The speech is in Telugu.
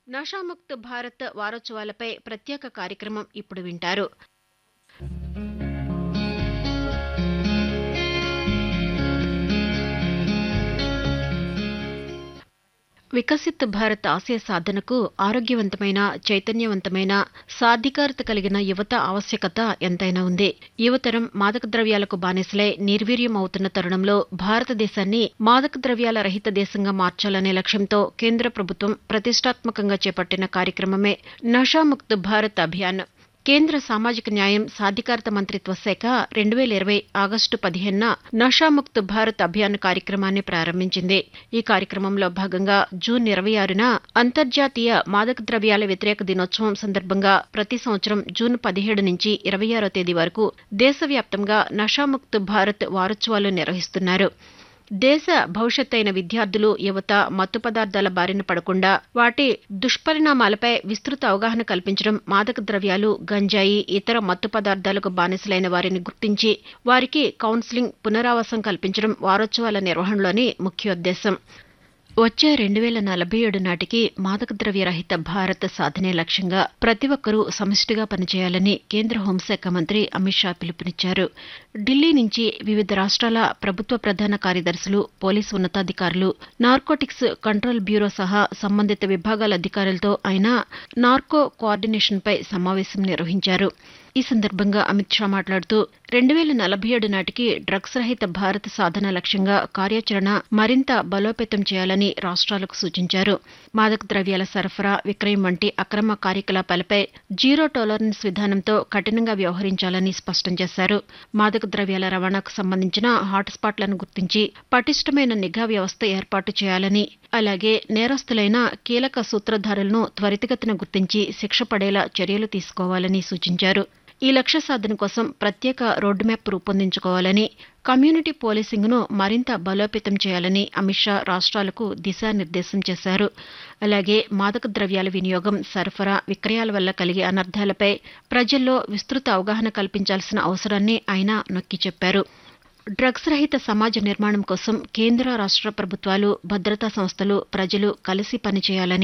నషాముక్త్ భారత్ వారోత్సవాలపై ప్రత్యేక కార్యక్రమం ఇప్పుడు వింటారు వికసిత్ భారత్ ఆశయ సాధనకు ఆరోగ్యవంతమైన చైతన్యవంతమైన సాధికారత కలిగిన యువత ఆవశ్యకత ఎంతైనా ఉంది యువతరం మాదక ద్రవ్యాలకు బానిసలై నిర్వీర్యం అవుతున్న తరుణంలో భారతదేశాన్ని మాదక ద్రవ్యాల రహిత దేశంగా మార్చాలనే లక్ష్యంతో కేంద్ర ప్రభుత్వం ప్రతిష్టాత్మకంగా చేపట్టిన కార్యక్రమమే నషాముక్త్ భారత్ అభియాన్ కేంద్ర సామాజిక న్యాయం సాధికారత మంత్రిత్వ శాఖ రెండు వేల ఇరవై ఆగస్టు పదిహేనున నషాముక్త్ భారత్ అభియాన్ కార్యక్రమాన్ని ప్రారంభించింది ఈ కార్యక్రమంలో భాగంగా జూన్ ఇరవై ఆరున అంతర్జాతీయ మాదక ద్రవ్యాల వ్యతిరేక దినోత్సవం సందర్భంగా ప్రతి సంవత్సరం జూన్ పదిహేడు నుంచి ఇరవై ఆరో తేదీ వరకు దేశవ్యాప్తంగా నషాముక్త్ భారత్ వారోత్సవాలు నిర్వహిస్తున్నారు దేశ భవిష్యత్ అయిన విద్యార్థులు యువత మత్తు పదార్థాల బారిన పడకుండా వాటి దుష్పరిణామాలపై విస్తృత అవగాహన కల్పించడం మాదక ద్రవ్యాలు గంజాయి ఇతర మత్తు పదార్థాలకు బానిసలైన వారిని గుర్తించి వారికి కౌన్సిలింగ్ పునరావాసం కల్పించడం వారోత్సవాల నిర్వహణలోని ముఖ్యోద్దేశం వచ్చే రెండు వేల నలభై ఏడు నాటికి మాదక ద్రవ్య రహిత భారత్ సాధనే లక్ష్యంగా ప్రతి ఒక్కరూ సమిష్టిగా పనిచేయాలని కేంద్ర హోంశాఖ మంత్రి అమిత్ షా పిలుపునిచ్చారు ఢిల్లీ నుంచి వివిధ రాష్ట్రాల ప్రభుత్వ ప్రధాన కార్యదర్శులు పోలీసు ఉన్నతాధికారులు నార్కోటిక్స్ కంట్రోల్ బ్యూరో సహా సంబంధిత విభాగాల అధికారులతో ఆయన నార్కో కోఆర్డినేషన్పై సమావేశం నిర్వహించారు ఈ సందర్భంగా అమిత్ షా మాట్లాడుతూ రెండు వేల నలభై ఏడు నాటికి డ్రగ్స్ రహిత భారత్ సాధన లక్ష్యంగా కార్యాచరణ మరింత బలోపేతం చేయాలని రాష్ట్రాలకు సూచించారు మాదక ద్రవ్యాల సరఫరా విక్రయం వంటి అక్రమ కార్యకలాపాలపై జీరో టాలరెన్స్ విధానంతో కఠినంగా వ్యవహరించాలని స్పష్టం చేశారు మాదక ద్రవ్యాల రవాణాకు సంబంధించిన హాట్స్పాట్లను గుర్తించి పటిష్టమైన నిఘా వ్యవస్థ ఏర్పాటు చేయాలని అలాగే నేరస్తులైన కీలక సూత్రధారులను త్వరితగతిన గుర్తించి శిక్ష పడేలా చర్యలు తీసుకోవాలని సూచించారు ఈ లక్ష్య సాధన కోసం ప్రత్యేక రోడ్ మ్యాప్ రూపొందించుకోవాలని కమ్యూనిటీ పోలీసింగ్ను మరింత బలోపేతం చేయాలని అమిత్ షా రాష్ట్రాలకు దిశానిర్దేశం చేశారు అలాగే మాదక ద్రవ్యాల వినియోగం సరఫరా విక్రయాల వల్ల కలిగే అనర్థాలపై ప్రజల్లో విస్తృత అవగాహన కల్పించాల్సిన అవసరాన్ని ఆయన నొక్కి చెప్పారు డ్రగ్స్ రహిత సమాజ నిర్మాణం కోసం కేంద్ర రాష్ట్ర ప్రభుత్వాలు భద్రతా సంస్థలు ప్రజలు కలిసి పనిచేయాలని